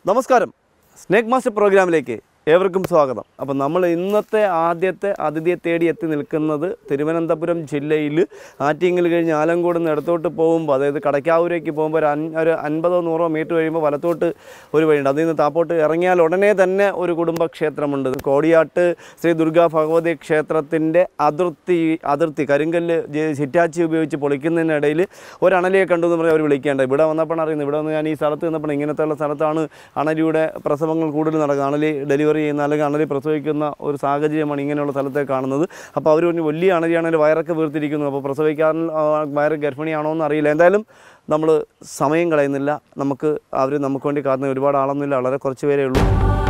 നമസ്കാരം snake master പ്രോഗ്രാമിലേക്ക് ഏവർക്കും സ്വാഗതം അപ്പം നമ്മൾ ഇന്നത്തെ ആദ്യത്തെ അതിഥിയെ തേടി എത്തി നിൽക്കുന്നത് തിരുവനന്തപുരം ജില്ലയിൽ ആറ്റിങ്ങൽ കഴിഞ്ഞ് ആലങ്കോട് നിന്ന് ഇടത്തോട്ട് പോകുമ്പോൾ അതായത് കടയ്ക്കാവൂരേക്ക് പോകുമ്പോൾ ഒരു അൻ ഒരു അൻപതോ നൂറോ മീറ്റർ കഴിയുമ്പോൾ വലത്തോട്ട് ഒരു വഴിയുണ്ട് അതിൽ നിന്ന് താപ്പോട്ട് ഇറങ്ങിയാൽ ഉടനെ തന്നെ ഒരു കുടുംബക്ഷേത്രമുണ്ട് കോടിയാട്ട് ശ്രീ ദുർഗാ ഭഗവതി ക്ഷേത്രത്തിൻ്റെ അതിർത്തി അതിർത്തി കരിങ്കല്ല് ജെ- ഹിറ്റാച്ചി ഉപയോഗിച്ച് പൊളിക്കുന്നതിനിടയിൽ ഒരു അണലിയെ കണ്ടു എന്ന് പറഞ്ഞ് അവർ വിളിക്കേണ്ടത് ഇവിടെ വന്നപ്പോഴാണ് അറിയുന്നത് ഇവിടെ വന്ന് ഞാൻ ഈ സ്ഥലത്ത് നിന്നപ്പോൾ ഇങ്ങനത്തെ ഉള്ള സ്ഥലത്താണ് അണലിയുടെ പ്രസവങ്ങൾ കൂടുതൽ നടക്കുന്നത് അണലി ഡെലിവറി ചെയ്യുന്ന അല്ലെങ്കിൽ അണലി പ്രസവിക്കുന്ന ഒരു സാഹചര്യമാണ് ഇങ്ങനെയുള്ള സ്ഥലത്തെ കാണുന്നത് അപ്പോൾ അവർ പറഞ്ഞു വലിയ അണലിയാണെങ്കിൽ വയറൊക്കെ വീർത്തിരിക്കുന്നു അപ്പോൾ പ്രസവിക്കാൻ ആ, വയറ് ഗർഭിണിയാണോ എന്ന് അറിയില്ല എന്തായാലും നമ്മൾ സമയം കളയുന്നില്ല നമുക്ക് അവർ നമുക്ക് വേണ്ടി കാത്തുന്ന ഒരുപാട് ആളൊന്നുമില്ല വളരെ കുറച്ച് പേരേ ഉള്ളൂ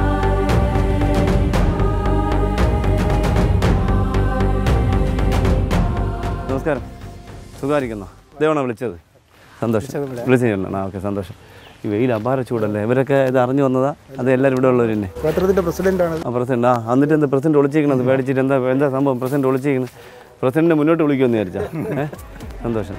നമസ്കാരം സുഖമായിരിക്കുന്നോ ദേവണോ വിളിച്ചത് സന്തോഷം വിളിച്ചിട്ടുണ്ടോ ആ ഓക്കെ സന്തോഷം ഈ വെയിൽ അപാര ചൂടല്ലേ ഇവരൊക്കെ ഇത് അറിഞ്ഞു വന്നതാ അത് എല്ലാവരും ഇവിടെ ഉള്ളവർ തന്നെ ക്ഷേത്രത്തിന്റെ പ്രസിഡന്റാണ് ആ പ്രസിഡന്റ് ആ എന്നിട്ട് എന്താ പ്രസിഡന്റ് ഒളിച്ചിരിക്കണത് പേടിച്ചിട്ട് എന്താ എന്താ സംഭവം പ്രസിഡന്റ് ഒളിച്ചിരിക്കുന്നത് പ്രസിഡന്റിനെ മുന്നോട്ട് വിളിക്കുമെന്ന് വിചാരിച്ചാ ഏ സന്തോഷം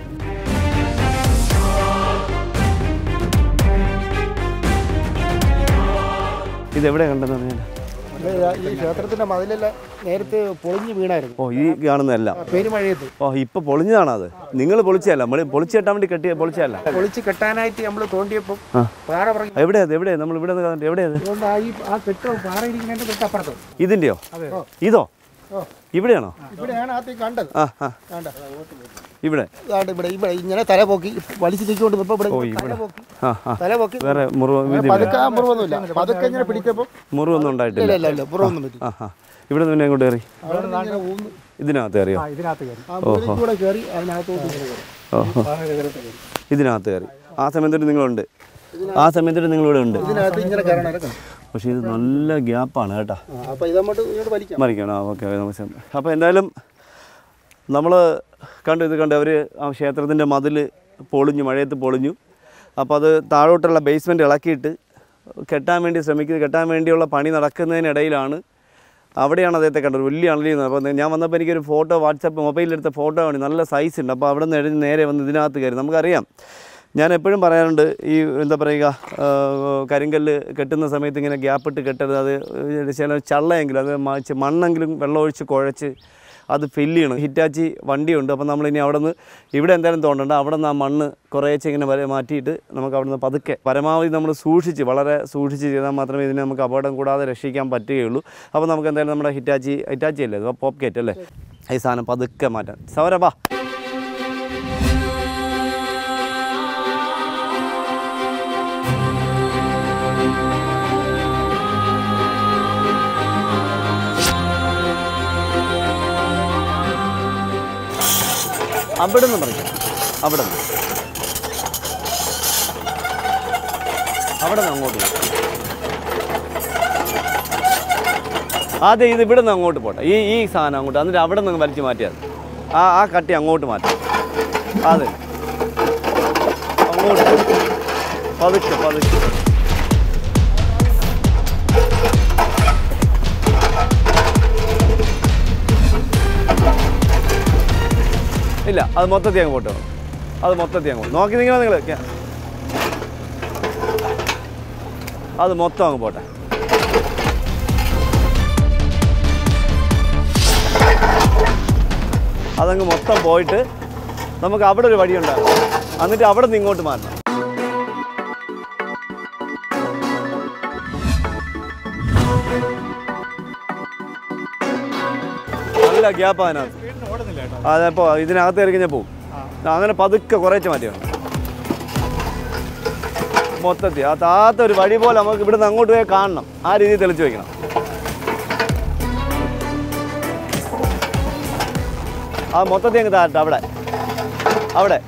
ഇത് എവിടെ കണ്ടെന്ന് പറഞ്ഞാൽ ഈ ക്ഷേത്രത്തിന്റെ മതിലെല്ലാം നേരത്തെ പൊളിഞ്ഞു വീണായിരുന്നു ഓ ഈ കാണുന്നതല്ല പെരുമഴയത്ത് ഓ ഇപ്പൊ പൊളിഞ്ഞതാണോ അത് നിങ്ങൾ പൊളിച്ചതല്ല നമ്മൾ പൊളിച്ചു കെട്ടാൻ വേണ്ടി കെട്ടിയ പൊളിച്ചതല്ല പൊളിച്ച് കെട്ടാനായിട്ട് നമ്മൾ തോണ്ടിയപ്പോൾ ആ. പാറ പറയും എവിടെയാ എവിടെയാ നമ്മൾ ഇവിടെ നിന്ന് കണ്ടിട്ട് എവിടെയാ ഇത്? അതുകൊണ്ട് ആ ഈ ആ കെട്ടോ പാറ ഇരിക്കുന്നതിന്റെ തൊട്ടപ്പുറത്ത് ഇതിന്റെയോ അതെ ഇതോ ഓ ഇവിടെയാണോ ഇവിടെയാണ് ആദ്യം കണ്ടത് ആ ആ കണ്ട ഇവിടെ ഇതാണ്ട് ഇവിടെ ഇവിടെ ഇങ്ങനെ തല പൊക്കി വലിച്ചു തിരിച്ചുകൊണ്ട് ഇപ്പൊ ഇവിടെ തല പൊക്കി ആ ആ തല പൊക്കി വേറെ മുറിവ് വീതി പതുക്കെ ആ മുറിവൊന്നുമില്ല പതുക്കെ ഇങ്ങനെ പിടിച്ചപ്പോൾ മുറിവൊന്നും ഉണ്ടായിട്ടില്ല ഇല്ല ഇല്ല ഇല്ല മുറിവൊന്നും പറ്റി ആ ആ ഇവിടെ നിന്ന് പിന്നെ എങ്ങോട്ട് കയറി അവിടെ നിന്ന് ഇങ്ങനെ ഊന്ന് ഇതിനകത്ത് കയറിയോ ഇതിനകത്ത് കയറി ആ മുറിയിൽ കൂടെ കയറി അതിനകത്തോട്ട് ഇങ്ങനെ കയറി ഓഹോ പാറകരത്ത് കയറി ഇതിനകത്ത് കയറി ആ സമയത്തൊരു നിങ്ങളുണ്ട് ആ സമയത്തൊരു നിങ്ങളിവിടെ ഉണ്ട് ഇതിനകത്ത് ഇങ്ങനെ കയറണം ഇറക്കണം പക്ഷേ ഇത് നല്ല ഗ്യാപ്പാണ് കേട്ടോ ആ, അപ്പൊ ഇതങ്ങോട്ട് ഇങ്ങോട്ട് വലിക്കാം മറിക്കണം ആ ഓക്കെ നമസ്കാരം അപ്പോൾ എന്തായാലും നമ്മൾ കണ്ടു ഇത് കണ്ടു അവർ ആ ക്ഷേത്രത്തിൻ്റെ മതിൽ പൊളിഞ്ഞു മഴയത്ത് പൊളിഞ്ഞു അപ്പോൾ അത് താഴോട്ടുള്ള ബേസ്മെൻറ്റ് ഇളക്കിയിട്ട് കെട്ടാൻ വേണ്ടി ശ്രമിക്കുന്നത് കെട്ടാൻ വേണ്ടിയുള്ള പണി നടക്കുന്നതിനിടയിലാണ് അവിടെയാണ് അദ്ദേഹത്തെ കണ്ടത് ഒരു വലിയ അണലി അപ്പോൾ ഞാൻ വന്നപ്പോൾ എനിക്കൊരു ഫോട്ടോ വാട്സപ്പ് മൊബൈലിലെടുത്ത ഫോട്ടോ ആണ് നല്ല സൈസ് ഉണ്ട് അപ്പോൾ അവിടെ നിന്ന് എഴുതി നേരെ വന്ന് ഇതിനകത്ത് കയറി നമുക്കറിയാം ഞാൻ എപ്പോഴും പറയാറുണ്ട് ഈ എന്താ പറയുക ആ, കരിങ്കല്ല് കെട്ടുന്ന സമയത്ത് ഇങ്ങനെ ഗ്യാപ്പ് ഇട്ട് കെട്ടരുത് അത് ചില ചള്ളയെങ്കിലും അത് മ- ചെ- മണ്ണെങ്കിലും വെള്ളമൊഴിച്ച് കുഴച്ച് അത് ഫില്ല് ചെയ്യണം ഹിറ്റാച്ചി വണ്ടിയുണ്ട് അപ്പോൾ നമ്മളിനി അവിടെ നിന്ന് ഇവിടെ എന്തായാലും തോന്നണ്ട അവിടെ നിന്ന് ആ മണ്ണ് കുറേശ്ശെ ഇങ്ങനെ വരെ മാറ്റിയിട്ട് നമുക്ക് അവിടെ നിന്ന് പതുക്കെ പരമാവധി നമ്മൾ സൂക്ഷിച്ച് വളരെ സൂക്ഷിച്ച് ചെയ്താൽ മാത്രമേ ഇതിനെ നമുക്ക് അപകടം കൂടാതെ രക്ഷിക്കാൻ പറ്റുകയുള്ളൂ അപ്പോൾ നമുക്ക് എന്തായാലും നമ്മുടെ ഹിറ്റാച്ചി ഹിറ്റാച്ചി അല്ലേ ഇത് പോപ്പ് കേറ്റ് അല്ലേ ഈ സാധനം പതുക്കെ മാറ്റാം സൗര വാ അവിടെ നിന്ന് പറിക്കാം അവിടെ നിന്ന് അവിടെ നിന്ന് അങ്ങോട്ട് പോകും ആദ്യം ഇത് ഇവിടെ നിന്ന് അങ്ങോട്ട് പോട്ടെ ഈ ഈ സാധനം അങ്ങോട്ട് എന്നിട്ട് അവിടെ നിന്ന് വലിച്ചു മാറ്റിയാൽ മതി. ആ ആ കട്ടി അങ്ങോട്ട് മാറ്റാം അതെ അങ്ങോട്ട് പതുക്കെ പതുക്കെ ഇല്ല അത് മൊത്തത്തിൽ അങ്ങ് പോട്ടോ അത് മൊത്തത്തിൽ അങ്ങ് പോട്ടെ നോക്കി നിങ്ങളെ നിങ്ങൾ അത് മൊത്തം അങ്ങ് പോട്ടെ അതങ്ങ് മൊത്തം പോയിട്ട് നമുക്ക് അവിടെ ഒരു വഴിയുണ്ടാകും എന്നിട്ട് അവിടെ നിന്ന് ഇങ്ങോട്ട് മാറ്റണം നല്ല ഗ്യാപ്പ് അതിനകത്ത് അതപ്പോ ഇതിനകത്ത് കയറി കഴിഞ്ഞാൽ പോവും അങ്ങനെ പതുക്കെ കുറേച്ച് മാറ്റിയാണ് മൊത്തത്തിൽ ആ താത്ത ഒരു വഴി പോലെ നമുക്ക് ഇവിടുന്ന് അങ്ങോട്ട് പോയി കാണണം ആ രീതിയിൽ തെളിച്ച് വെക്കണം ആ മൊത്തത്തിൽ അങ്ങ് താഴട്ടെ അവിടെ അവിടെ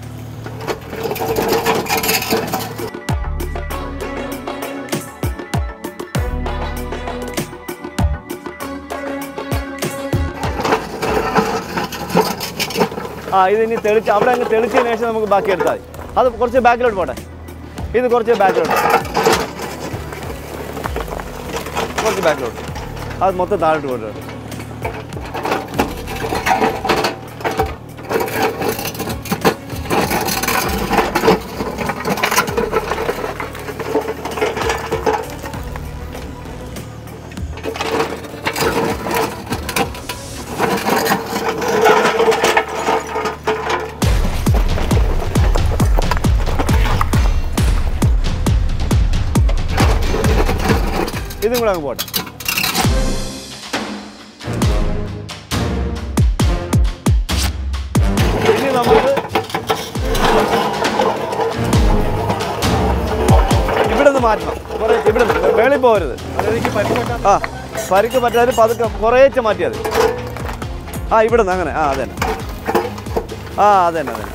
ആ ഇത് ഇനി തെളിച്ച് അവിടെ അങ്ങ് തെളിച്ചതിന് ശേഷം നമുക്ക് ബാക്കി എടുത്താൽ മതി അത് കുറച്ച് ബാക്കിലോട്ട് പോട്ടെ ഇത് കുറച്ച് ബാക്കിലോട്ട് കുറച്ച് ബാക്കിലോട്ട് അത് മൊത്തം താഴോട്ട് കൊണ്ടുവരും ഇതും കൂടെ അങ്ങ് പോട്ടെ ഇനി നമുക്ക് ഇവിടെ നിന്ന് മാറ്റണം കുറേ ഇവിടെ നിന്ന് മേളിൽ പോകരുത് ആ പരിക്ക് പറ്റാതെ പതുക്കെ കുറേച്ച് മാറ്റിയാൽ മതി ആ ഇവിടെ നിന്ന് അങ്ങനെ ആ അതന്നെ ആ അതന്നെ അതന്നെ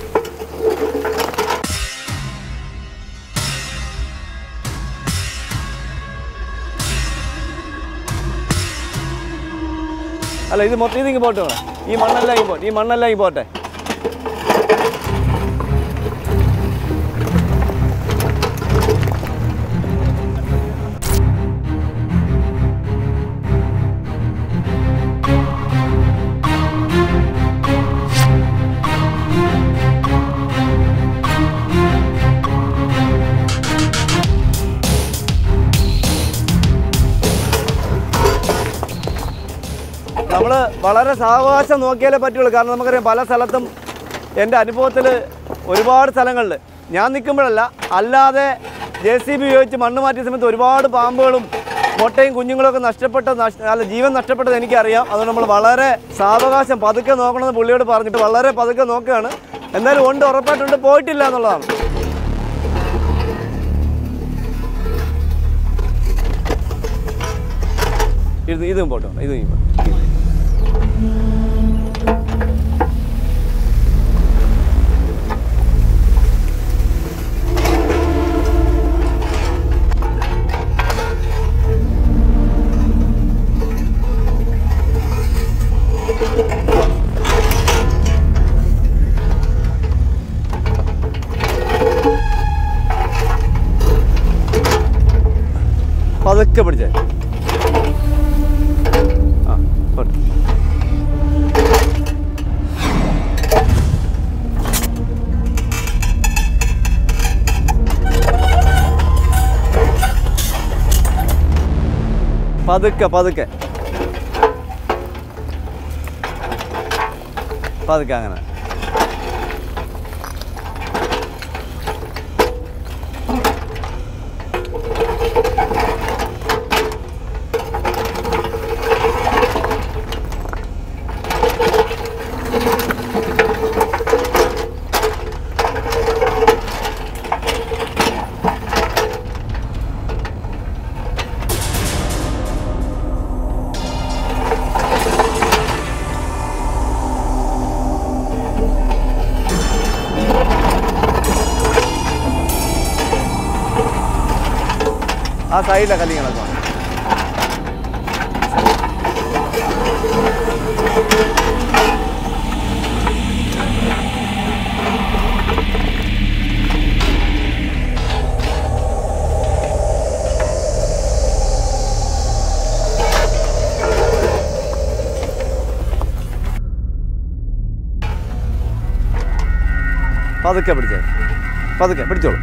അല്ല ഇത് മൊത്തം ഇതിങ്ങ് പോട്ടെ ഇവിടെ. ഈ മണ്ണെല്ലാം ഇങ്ങ് പോട്ടെ ഈ മണ്ണെല്ലാം ഇങ്ങ് പോട്ടെ നമ്മൾ വളരെ സാവകാശം നോക്കിയാലേ പറ്റുള്ളൂ കാരണം നമുക്കറിയാം പല സ്ഥലത്തും എൻ്റെ അനുഭവത്തിൽ ഒരുപാട് സ്ഥലങ്ങളിൽ ഞാൻ നിൽക്കുമ്പോഴല്ല അല്ലാതെ ജെ സി ബി ഉപയോഗിച്ച് മണ്ണ് മാറ്റിയ സമയത്ത് ഒരുപാട് പാമ്പുകളും മുട്ടയും കുഞ്ഞുങ്ങളൊക്കെ നഷ്ടപ്പെട്ട നഷ്ട അല്ല ജീവൻ നഷ്ടപ്പെട്ടത് എനിക്കറിയാം അതുകൊണ്ട് നമ്മൾ വളരെ സാവകാശം പതുക്കെ നോക്കണമെന്ന് പുള്ളിയോട് പറഞ്ഞിട്ട് വളരെ പതുക്കെ നോക്കുകയാണ് എന്തായാലും ഉണ്ട് ഉറപ്പായിട്ടുണ്ട് പോയിട്ടില്ല എന്നുള്ളതാണ് ഇത് ഇതും പോട്ടോ ഇത് ഇതും പോട്ടെ. പതുക്കെ പിടിച്ചേ ആ പോട്ടെ പതുക്കെ പതുക്കെ പതുക്കെ അങ്ങനെ ആ സൈഡിലെ കല്ലിങ്ങളൊക്കെ പതുക്കെ പിടിച്ചേ പതുക്കെ പിടിച്ചോളൂ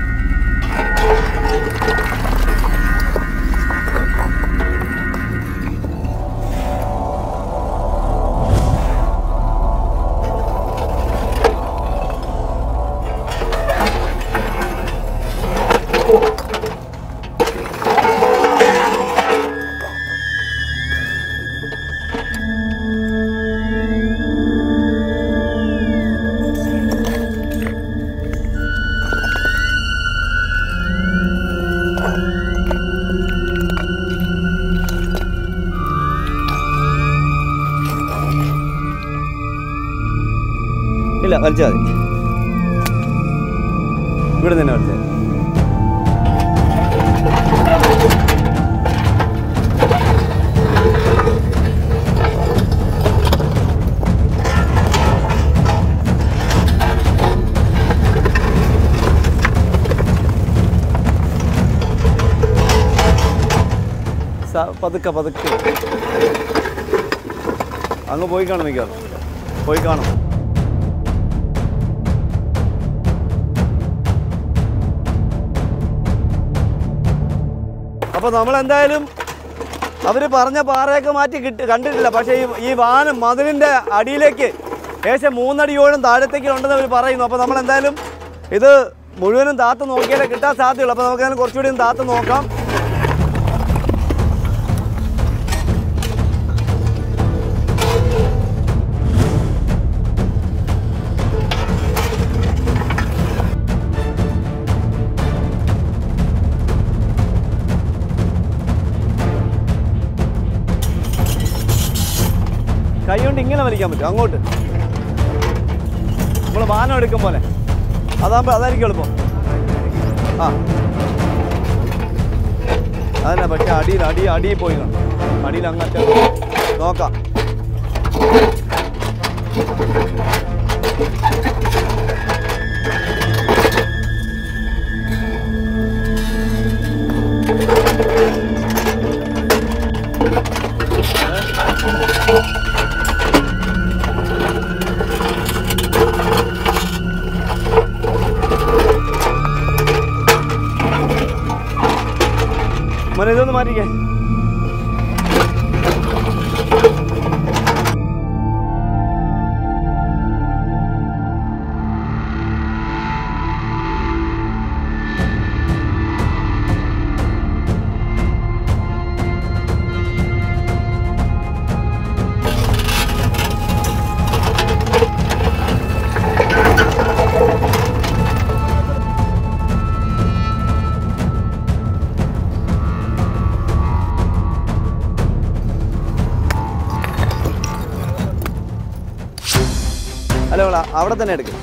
ഇല്ല വലിച്ചാൽ മതി ഇവിടെ തന്നെ വലിച്ചാൽ മതി. സ- പതുക്കെ പതുക്കെ അങ്ങ് പോയി കാണും മിക്കവാറും പോയി കാണും അപ്പോൾ നമ്മൾ എന്തായാലും അവർ പറഞ്ഞ പാറയൊക്കെ മാറ്റി കിട്ടി കണ്ടിട്ടില്ല പക്ഷേ ഈ ഈ വാനം മതിലിൻ്റെ അടിയിലേക്ക് ഏകദേശം മൂന്നടിയോളം താഴത്തേക്ക് ഉണ്ടെന്ന് അവർ പറയുന്നു അപ്പോൾ നമ്മൾ എന്തായാലും ഇത് മുഴുവനും താത്ത് നോക്കിയാലേ കിട്ടാൻ സാധ്യതയുള്ളൂ അപ്പോൾ നമുക്ക് അതിന് കുറച്ചുകൂടി ഒന്ന് താത്ത് നോക്കാം ഇങ്ങനെ വലിക്കാൻ പറ്റും അങ്ങോട്ട് നമ്മൾ വാനം എടുക്കും പോലെ അതാകുമ്പോൾ അതായിരിക്കും എളുപ്പം ആ അതന്നെ പക്ഷേ അടിയിൽ അടി അടിയിൽ പോയി കാണും അടിയിൽ അങ്ങറ്റ നോക്കാം മോനെ ഇതൊന്ന് മാറ്റിക്കേ അല്ല മോളെ അവിടെ തന്നെ എടുക്കും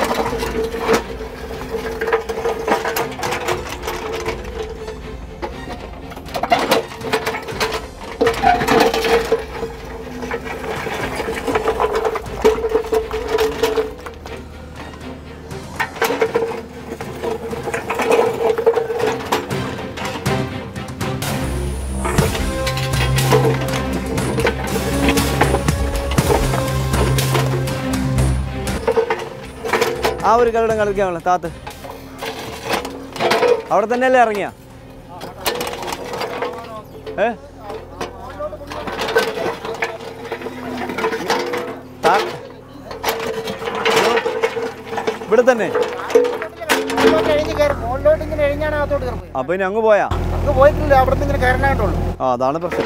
ആ ഒരു കളിടം കളിക്കാനുള്ള താത്ത് അവിടെ തന്നെയല്ലേ ഇറങ്ങിയ ഏ താ- ഇവിടെ തന്നെ മുകളിലോട്ട് എഴുതി കയറി മുകളിലോട്ട് ഇങ്ങനെ എഴുതിയാണ് അകത്തോട്ട് കയറി പോയി അപ്പൊ ഇനി അങ്ങ് പോയാ അങ്ങ് പോയിട്ടില്ല അവിടെ നിന്ന് ഇങ്ങനെ കയറാനായിട്ടുള്ളൂ ആ അതാണ് പ്രശ്നം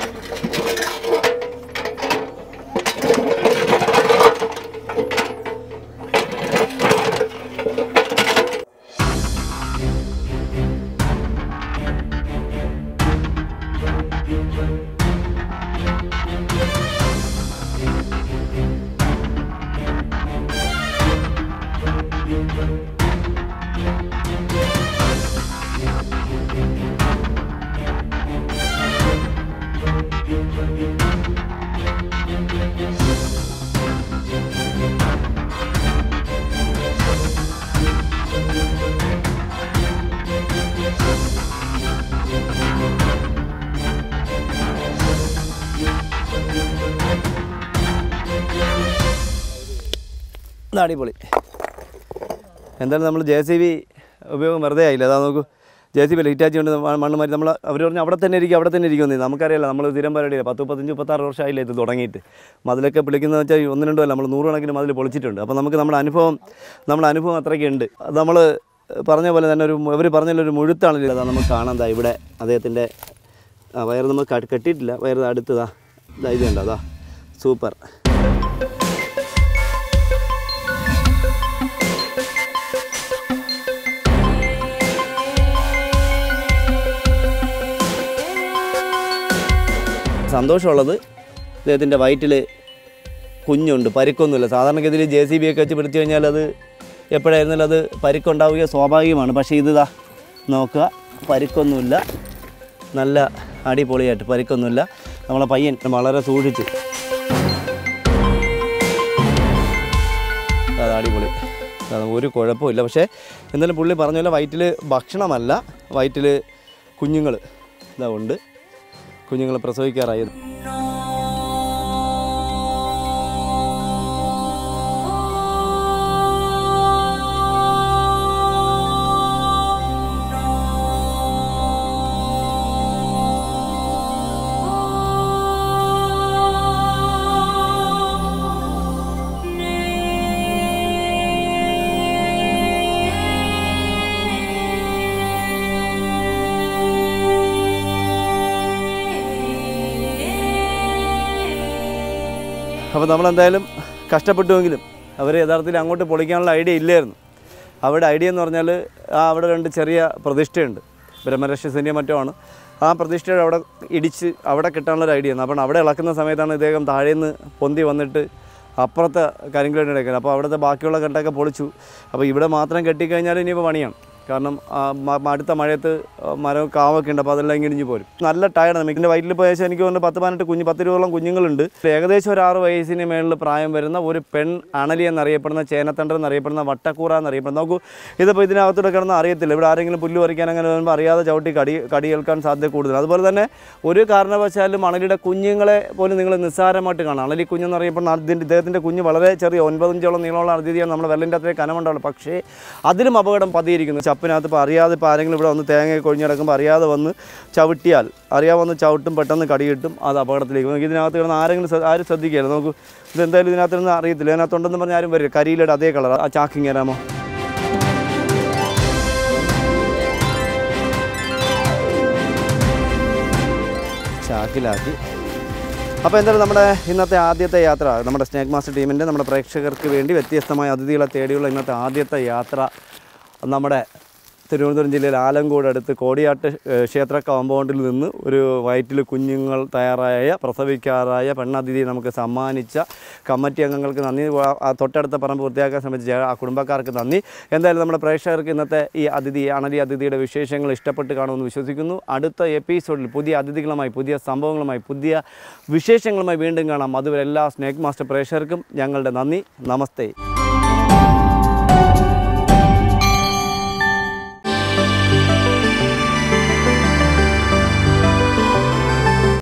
ഇത് അടിപൊളി എന്തായാലും നമ്മൾ ജെ സി ബി ഉപയോഗം വെറുതെ ആയില്ല അതാ നോക്കൂ ജെ സി ബി ഹിറ്റാച്ചി കൊണ്ട് മ- മണ്ണ് മാറ്റി നമ്മൾ അവർ പറഞ്ഞു അവിടെ തന്നെ ഇരിക്കും അവിടെ തന്നെ ഇരിക്കും നമുക്കറിയാലോ നമ്മൾ സ്ഥിരം പരിപാടിയില്ല പത്ത് മുപ്പത്തഞ്ച് മുപ്പത്താറ് വർഷമായില്ലേ ഇത് തുടങ്ങിയിട്ട് മതിലൊക്കെ പിളിക്കുന്നത് വെച്ചാൽ ഈ ഒന്ന് രണ്ടോ അല്ല നമ്മൾ നൂറുകണക്കിന് മതിൽ പൊളിച്ചിട്ടുണ്ട് അപ്പോൾ നമുക്ക് നമ്മുടെ അനുഭവം നമ്മുടെ അനുഭവം അത്രയ്ക്ക് ഉണ്ട് അത് നമ്മൾ പറഞ്ഞ പോലെ തന്നെ ഒരു ഇവർ പറഞ്ഞ ഒരു മുഴുത്താണല്ലോ അതാ നമുക്ക് കാണാൻ ദാ ഇവിടെ അദ്ദേഹത്തിൻ്റെ വയറ് നമുക്ക് കെട്ടി- കെട്ടിയിട്ടില്ല വയറ് അടുത്തതാ ഇതാ ഇത് കണ്ടോ അതാ സൂപ്പർ സന്തോഷമുള്ളത് ഇദ്ദേഹത്തിൻ്റെ വയറ്റിൽ കുഞ്ഞുണ്ട് പരിക്കൊന്നുമില്ല സാധാരണഗതിയിൽ ജെ സി ബി ഒക്കെ വെച്ച് പിടിച്ചു കഴിഞ്ഞാൽ അത് എപ്പോഴായിരുന്നാലും അത് പരിക്കുണ്ടാവുക സ്വാഭാവികമാണ് പക്ഷേ ഇത് ഇതാ നോക്കുക പരിക്കൊന്നുമില്ല നല്ല അടിപൊളിയായിട്ട് പരിക്കൊന്നുമില്ല നമ്മളെ പയ്യൻ വളരെ സൂക്ഷിച്ച് അത് അടിപൊളി അത് ഒരു കുഴപ്പമില്ല പക്ഷേ എന്തായാലും പുള്ളി പറഞ്ഞ പോലെ വയറ്റിൽ ഭക്ഷണമല്ല വയറ്റിൽ കുഞ്ഞുങ്ങൾ ഇതാ ഉണ്ട് കുഞ്ഞുങ്ങളെ പ്രസവിക്കാറായി അപ്പോൾ നമ്മളെന്തായാലും കഷ്ടപ്പെട്ടുവെങ്കിലും അവർ യഥാർത്ഥത്തിൽ അങ്ങോട്ട് പൊളിക്കാനുള്ള ഐഡിയ ഇല്ലായിരുന്നു അവിടെ ഐഡിയ എന്ന് പറഞ്ഞാൽ ആ അവിടെ രണ്ട് ചെറിയ പ്രതിഷ്ഠയുണ്ട് ബ്രഹ്മരക്ഷസിൻ്റെ മറ്റോ ആണ് ആ പ്രതിഷ്ഠയുടെ അവിടെ ഇടിച്ച് അവിടെ കിട്ടാനുള്ള ഒരു ഐഡിയ ആണ് അപ്പോൾ അവിടെ ഇളക്കുന്ന സമയത്താണ് ഇദ്ദേഹം താഴേന്ന് പൊന്തി വന്നിട്ട് അപ്പുറത്തെ കരിങ്കല്ലിൻ്റെ ഇടയ്ക്ക് അപ്പോൾ അവിടുത്തെ ബാക്കിയുള്ള കെട്ടൊക്കെ പൊളിച്ചു അപ്പോൾ ഇവിടെ മാത്രം കെട്ടിക്കഴിഞ്ഞാൽ ഇനിയിപ്പോൾ പണിയാണ് കാരണം ആ മ- മ- അടുത്ത മഴയത്ത് ആ മരം കാവൊക്കെ ഉണ്ട് അപ്പോൾ അതെല്ലാം ഇങ്ങിടിഞ്ഞ് പോരും നല്ല ടയർഡാണ് മിക്കിൻ്റെ വയറ്റിൽ പോയ ശേഷം എനിക്ക് തോന്നുന്നു പത്ത് പതിനെട്ട് കുഞ്ഞ് പത്ത് ഇരുപതോളം കുഞ്ഞുങ്ങളുണ്ട് ഏകദേശം ഒരു ആറ് വയസ്സിന് മേളിൽ പ്രായം വരുന്ന ഒരു പെൺ അണലി എന്നറിയപ്പെടുന്ന ചേനത്തണ്ടർ എന്നറിയപ്പെടുന്ന വട്ടക്കൂറ എന്നറിയപ്പെടുന്ന നോക്കൂ ഇതിപ്പോൾ ഇതിനകത്തൂടെ കിടന്ന് അറിയത്തില്ല ഇവിടെ ആരെങ്കിലും പുല്ല് പറിക്കാൻ അങ്ങനെ വരുമ്പോൾ അറിയാതെ ചവിട്ടി കടി കടി കേൾക്കാൻ സാധ്യത കൂടുതൽ അതുപോലെ തന്നെ ഒരു കാരണവശാലും അണലിയുടെ കുഞ്ഞുങ്ങളെ പോലും നിങ്ങൾ നിസ്സാരമായിട്ട് കാണാം അണലി കുഞ്ഞെന്ന് അറിയപ്പെടുന്ന അതിൻ്റെ ഇദ്ദേഹത്തിൻ്റെ കുഞ്ഞ് വളരെ ചെറിയ ഒൻപതിഞ്ചോളം നീളമുള്ള അതിഥിയാണ് നമ്മുടെ വെള്ളിൻ്റെ അത്രയും കനമുണ്ടാവുള്ളൂ പക്ഷേ അതിലും അപകടം പതിയിരിക്കുന്നു ചപ്പിനകത്ത് ഇപ്പോൾ അറിയാതെ ഇപ്പോൾ ആരെങ്കിലും ഇവിടെ വന്ന് തേങ്ങ കൊഴിഞ്ഞ് കിടക്കുമ്പോൾ അറിയാതെ വന്ന് ചവിട്ടിയാൽ അറിയാതെ വന്ന് ചവിട്ടും പെട്ടെന്ന് കടി കിട്ടും അത് അപകടത്തിലേക്ക് നമുക്ക് ഇതിനകത്ത് കിടന്ന് ആരെങ്കിലും ശ്ര- ആരും ശ്രദ്ധിക്കുകയില്ല നമുക്ക് ഇതെന്തായാലും ഇതിനകത്ത് നിന്ന് അറിയത്തില്ല ഇതിനകത്തുണ്ടെന്ന് പറഞ്ഞാൽ ആരും വരില്ല കരിയിലയുടെ അതേ കളർ ആ ചാക്കിങ് തരാമോ ചാക്കിലാക്കി അപ്പോൾ എന്തായാലും നമ്മുടെ ഇന്നത്തെ ആദ്യത്തെ യാത്ര നമ്മുടെ സ്നേക് മാസ്റ്റർ ടീമിൻ്റെ നമ്മുടെ പ്രേക്ഷകർക്ക് വേണ്ടി വ്യത്യസ്തമായ അതിഥികളെ തേടിയുള്ള ഇന്നത്തെ ആദ്യത്തെ യാത്ര നമ്മുടെ തിരുവനന്തപുരം ജില്ലയിൽ ആലങ്കോട് അടുത്ത് കോടിയാട്ട് ഏഹ്, ക്ഷേത്ര കോമ്പൗണ്ടിൽ നിന്ന് ഒരു വയറ്റിൽ കുഞ്ഞുങ്ങൾ തയ്യാറായ പ്രസവിക്കാറായ പെണ്ണതിഥി നമുക്ക് സമ്മാനിച്ച കമ്മിറ്റി അംഗങ്ങൾക്ക് നന്ദി ആ- ആ തൊട്ടടുത്ത പറമ്പ് വൃത്തിയാക്കാൻ ശ്രമിച്ച ആ കുടുംബക്കാർക്ക് നന്ദി എന്തായാലും നമ്മുടെ പ്രേക്ഷകർക്ക് ഇന്നത്തെ ഈ അതിഥി അണലി അതിഥിയുടെ വിശേഷങ്ങൾ ഇഷ്ടപ്പെട്ട് കാണുമെന്ന് വിശ്വസിക്കുന്നു അടുത്ത എപ്പിസോഡിൽ പുതിയ അതിഥികളുമായി പുതിയ സംഭവങ്ങളുമായി പുതിയ വിശേഷങ്ങളുമായി വീണ്ടും കാണാം അതുവരെ എല്ലാ സ്നേക് മാസ്റ്റർ പ്രേക്ഷകർക്കും ഞങ്ങളുടെ നന്ദി നമസ്തേ